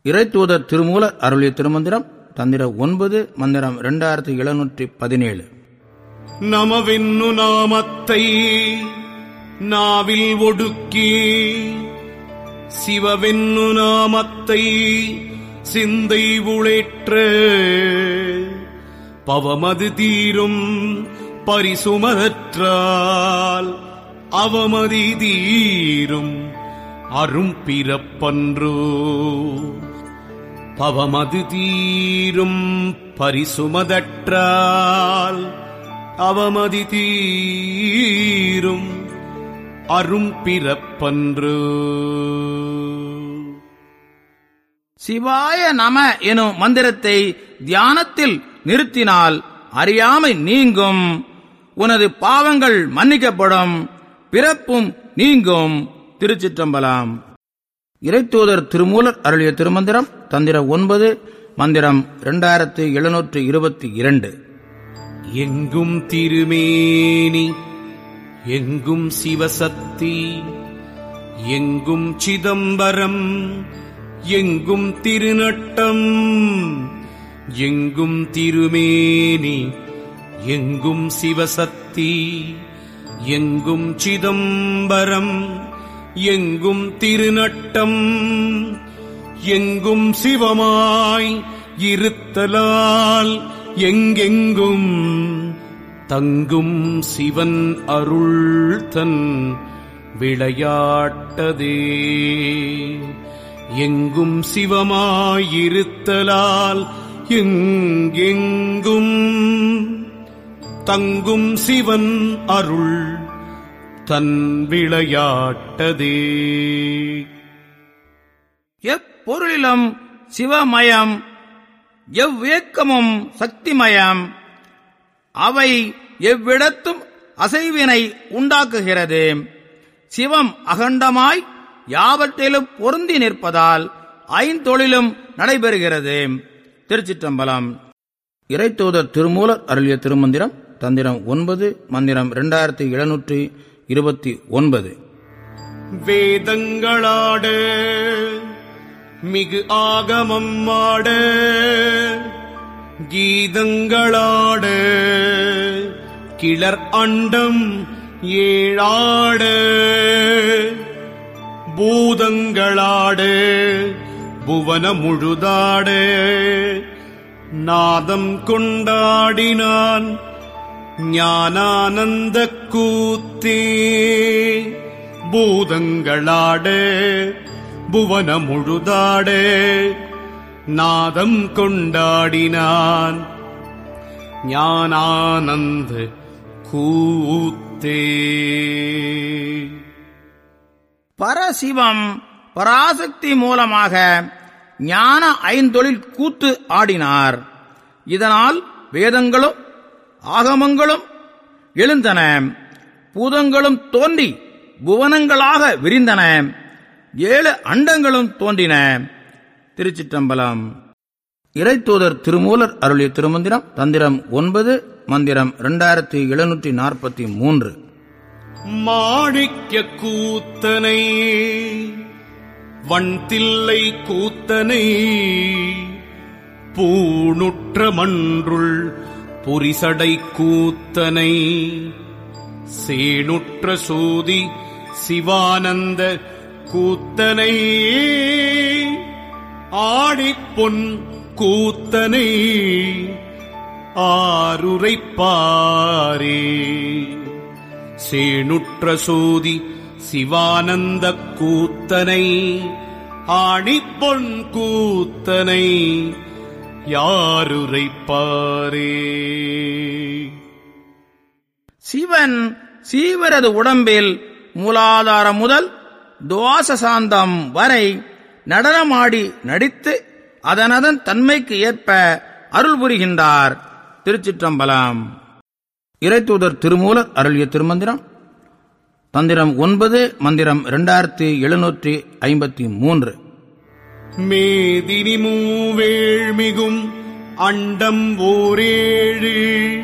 இறைத்தூதர் திருமூலர் அருளிய திருமந்திரம் தந்திரம் ஒன்பது மந்திரம் இரண்டாயிரத்தி எழுநூற்றி பதினேழு நமவென்னு நாமத்தை நாவில் ஒடுக்கி சிவவென்னு நாமத்தை சிந்தை உளேற்ற பவமது தீரும் பரிசுமற்றால் அவமதி தீரும் அரும் பிறப்பன்றோ பவமது தீரும் பரிசுமதற்றால் அவமதி தீரும் அரும் பிறப்பன்று சிவாய நம எனும் மந்திரத்தை தியானத்தில் நிறுத்தினால் அறியாமை நீங்கும் உனது பாவங்கள் மன்னிக்கப்படும் பிறப்பும் நீங்கும் திருச்சிற்றம்பலம் இறைத்தூதர் திருமூலர் அருளிய திருமந்திரம் தந்திரம் ஒன்பது மந்திரம் இரண்டாயிரத்து எழுநூற்று இருபத்தி இரண்டு எங்கும் திருமேனி எங்கும் சிவசக்தி எங்கும் சிதம்பரம் எங்கும் திருநட்டம் எங்கும் திருமேனி எங்கும் சிவசக்தி எங்கும் சிதம்பரம் எங்கும் திருநட்டம் எங்கும் சிவமாய் இருத்தலால் எங்கெங்கும் தங்கும் சிவன் அருள் தன் விளையாட்டதே எங்கும் சிவமாயிருத்தலால் எங்கெங்கும் தங்கும் சிவன் அருள் தன் விளையாட்டதே எப்பொருளிலும் சிவமயம் எவ்வியக்கமும் சக்திமயம் அவை எவ்விடத்தும் அசைவினை உண்டாக்குகிறது சிவம் அகண்டமாய் யாவற்றிலும் பொருந்தி நிற்பதால் ஐந்தொழிலும் நடைபெறுகிறது திருச்சிற்றம்பலம் இறைத்தூதர் திருமூலர் அருளிய திருமந்திரம் தந்திரம் ஒன்பது மந்திரம் இரண்டாயிரத்தி எழுநூற்றி இருபத்தி ஒன்பது வேதங்களாட மிகு ஆகமம் ஆட கீதங்களாட கிளர் அண்டம் ஏழாட பூதங்களாட புவன முழுதாட நாதம் கொண்டாடினான் ஞானானந்த கூத்தே பூதங்களாட புவன முழுதாட நாதம் கொண்டாடினான் ஞானானந்த கூத்தே பரசிவம் பராசக்தி மூலமாக ஞான ஐந்தொழில் கூத்து ஆடினார் இதனால் வேதங்களும் ஆகமங்களும் எழுந்தன பூதங்களும் தோன்றி புவனங்களாக விரிந்தன ஏழு அண்டங்களும் தோன்றின திருச்சிற்றம்பலம் இறைத்தூதர் திருமூலர் அருளிய திருமந்திரம் தந்திரம் ஒன்பது மந்திரம் இரண்டாயிரத்தி எழுநூற்றி நாற்பத்தி மூன்று மாணிக்க கூத்தனை வண்தில்லை கூத்தனை பூணுற்ற மன்றுள் பொரிசடை கூத்தனை சேணுற்ற சோதி சிவானந்த கூத்தனை ஆடிப்பொன் கூத்தனை ஆருரைப்பாரே சேணுற்ற சோதி சிவானந்த கூத்தனை ஆணிப்பொன் கூத்தனை யாருரைப்பாரே சிவன் சீவரது உடம்பில் மூலாதாரம் முதல் துவாசசாந்தம் வரை நடனமாடி நடித்து அதனதன் தன்மைக்கு ஏற்ப அருள் புரிகின்றார் திருச்சிற்றம்பலம் இறைத்தூதர் திருமூலர் அருளிய திருமந்திரம் தந்திரம் ஒன்பது மந்திரம் இரண்டாயிரத்தி எழுநூற்றி ஐம்பத்தி மூன்று மேதினி மூவேழ்மிகும் அண்டம் ஓரேழு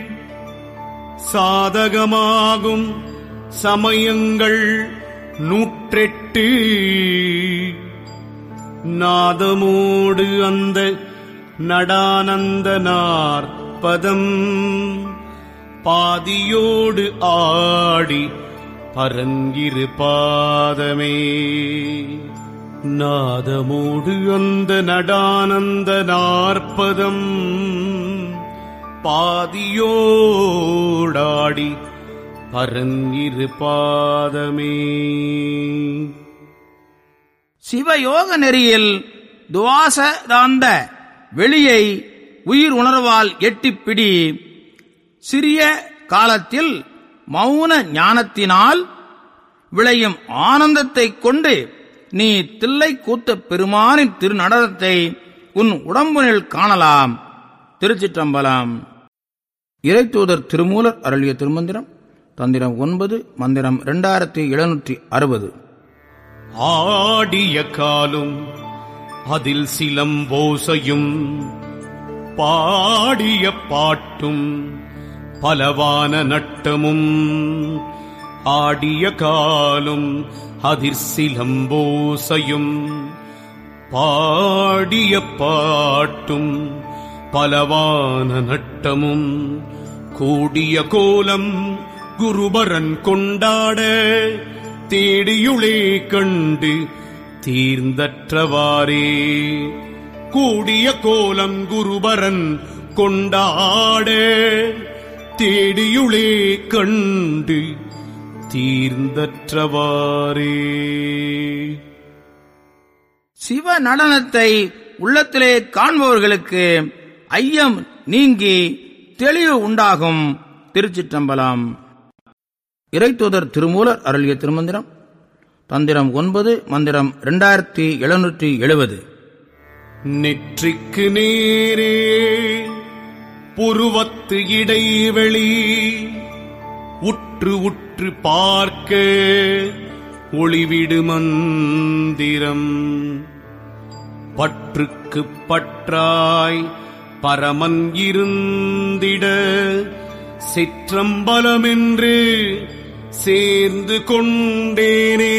சாதகமாகும் சமயங்கள் நூற்றெட்டு நாதமோடு அந்த நடானந்த நாற்பதம் பாதியோடு ஆடி பரங்கிரு பாதமே நாதமோடு அந்த நடானந்த நாற்பதம் பாதியோடாடி பரங்கிரு பாதமே சிவயோக நெறியில் துவாசதாந்த வெளியை உயிர் உணர்வால் எட்டிப் பிடி சிறிய காலத்தில் மௌன ஞானத்தினால் விளையும் ஆனந்தத்தைக் கொண்டு நீ தில்லை கூத்த பெருமானின் திருநடனத்தை உன் உடம்பினில் காணலாம் திருச்சிற்றம்பலம் இறைத்தூதர் திருமூலர் அருளிய திருமந்திரம் தந்திரம் ஒன்பது மந்திரம் இரண்டாயிரத்தி எழுநூற்றி அறுபது ஆடிய காலும் அதில் சிலம்போசையும் பாடிய பாட்டும் பலவான நட்டமும் ஆடிய காலும் அதிர் சிலம்போசையும் பாடிய பாட்டும் பலவான நட்டமும் கூடிய கோலம் குருபரன் கொண்டாட தேடியுளே கண்டு தீர்ந்தற்றவாறே கூடிய கோலம் குருபரன் கொண்டாட தேடியுளே கண்டு தீர்ந்தற்றவாறே சிவ நடனத்தை உள்ளத்திலே காண்பவர்களுக்கு ஐயம் நீங்கி தெளிவு உண்டாகும் திருச்சிற்றம்பலம் இறைத்தூதர் திருமூலர் அருளிய திருமந்திரம் தந்திரம் ஒன்பது மந்திரம் இரண்டாயிரத்தி எழுநூற்றி எழுபது நெற்றிக்கு நேரே புருவத்து இடைவெளி உற்று உற்று பார்க்க ஒளிவிடு மந்திரம் பற்றுக்கு பற்றாய் பரமன் இருந்திட சிற்றம்பலமென்று சேர்ந்து கொண்டேனே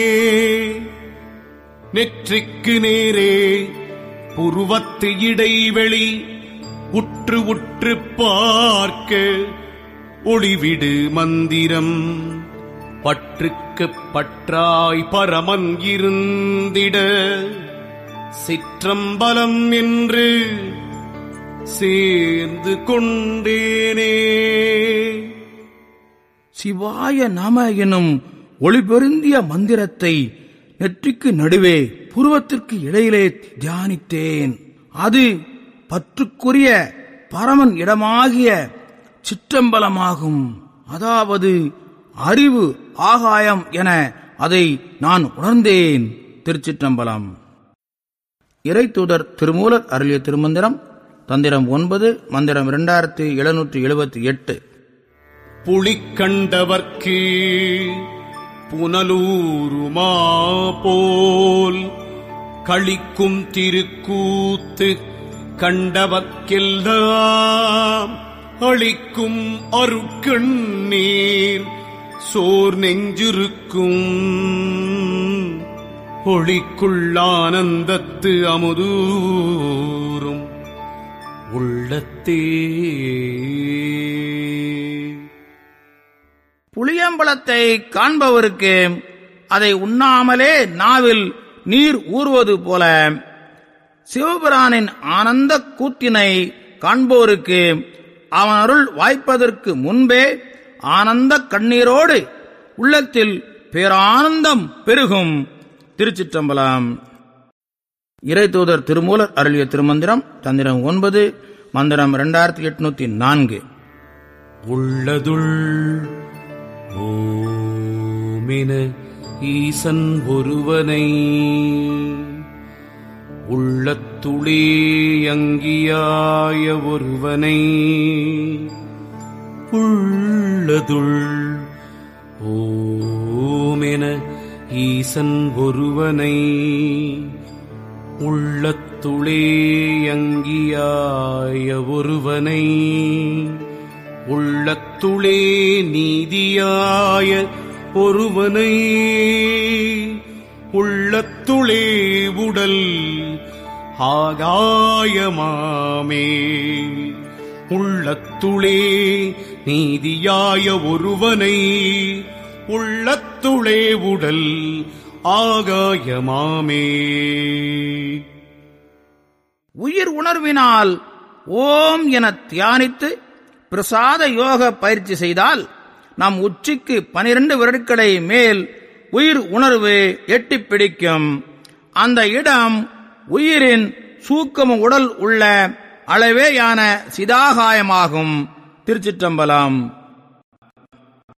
நெற்றிக்கு நேரே புருவத்து இடைவெளி உற்று உற்று பார்க்க ஒளிவிடு மந்திரம் பற்றுக்கு பற்றாய் பரமன் இருந்திட சிற்றம்பலம் என்று சேர்ந்து கொண்டேனே சிவாய நம எனும் ஒளிபெருந்திய மந்திரத்தை நெற்றிக்கு நடுவே புருவத்திற்கு இடையிலே தியானித்தேன் அது பற்றுக்குரிய பரமன் இடமாகிய சிற்றம்பலமாகும் அதாவது அறிவு ஆகாயம் என அதை நான் உணர்ந்தேன் திருச்சிற்றம்பலம் இறைத்தூதர் திருமூலர் அருளிய திருமந்திரம் தந்திரம் ஒன்பது மந்திரம் இரண்டாயிரத்தி எழுநூற்றி எழுபத்தி எட்டு புலிக்கண்டவர்க்கு புனலூருமா போல் களிக்கும் திருக்கூத்து கண்டவர்க்கெல்லாம் அளிக்கும் அருக்கண்ணீர் சோர் நெஞ்சிருக்கும் ஒளிக்குள்ளானந்தத்து அமுதூரும் உள்ளத்தே புளியம்பலத்தை காண்பவருக்கு அதை உண்ணாமலே நாவில் நீர் ஊறுவது போல சிவபிரானின் ஆனந்த கூத்தினை காண்போருக்கு அவன் அருள் வாய்ப்பதற்கு முன்பே ஆனந்த கண்ணீரோடு உள்ளத்தில் பேரானந்தம் பெருகும் திருச்சிற்றம்பலம் இறைத்தூதர் திருமூலர் அருளிய திருமந்திரம் தந்திரம் ஒன்பது மந்திரம் இரண்டாயிரத்தி எட்நூத்தி நான்கு உள்ளதுள் ஓமென ஈசன் ஒருவனை உள்ளத்துளே அங்கியாய ஒருவனை உள்ளதுள் ஓமென ஈசன் ஒருவனை உள்ளத்துளே அங்கியாய ஒருவனை உள்ளத்துளே நீதியாய ஒருவனை உள்ளத்துளே உடல் ஆகாயமாமே உள்ளத்துளே நீதியாய ஒருவனை உள்ளத்துளே உடல் ஆகாயமாமே உயிர் உணர்வினால் ஓம் என தியானித்து பிரசாத யோக பயிற்சி செய்தால் நம் உச்சிக்கு பனிரெண்டு விரட்களை மேல் உயிர் உணர்வு எட்டிப் பிடிக்கும் அந்த இடம் உயிரின் சூக்கம உடல் உள்ள அளவேயான சிதாகாயமாகும் திருச்சிற்றம்பலம்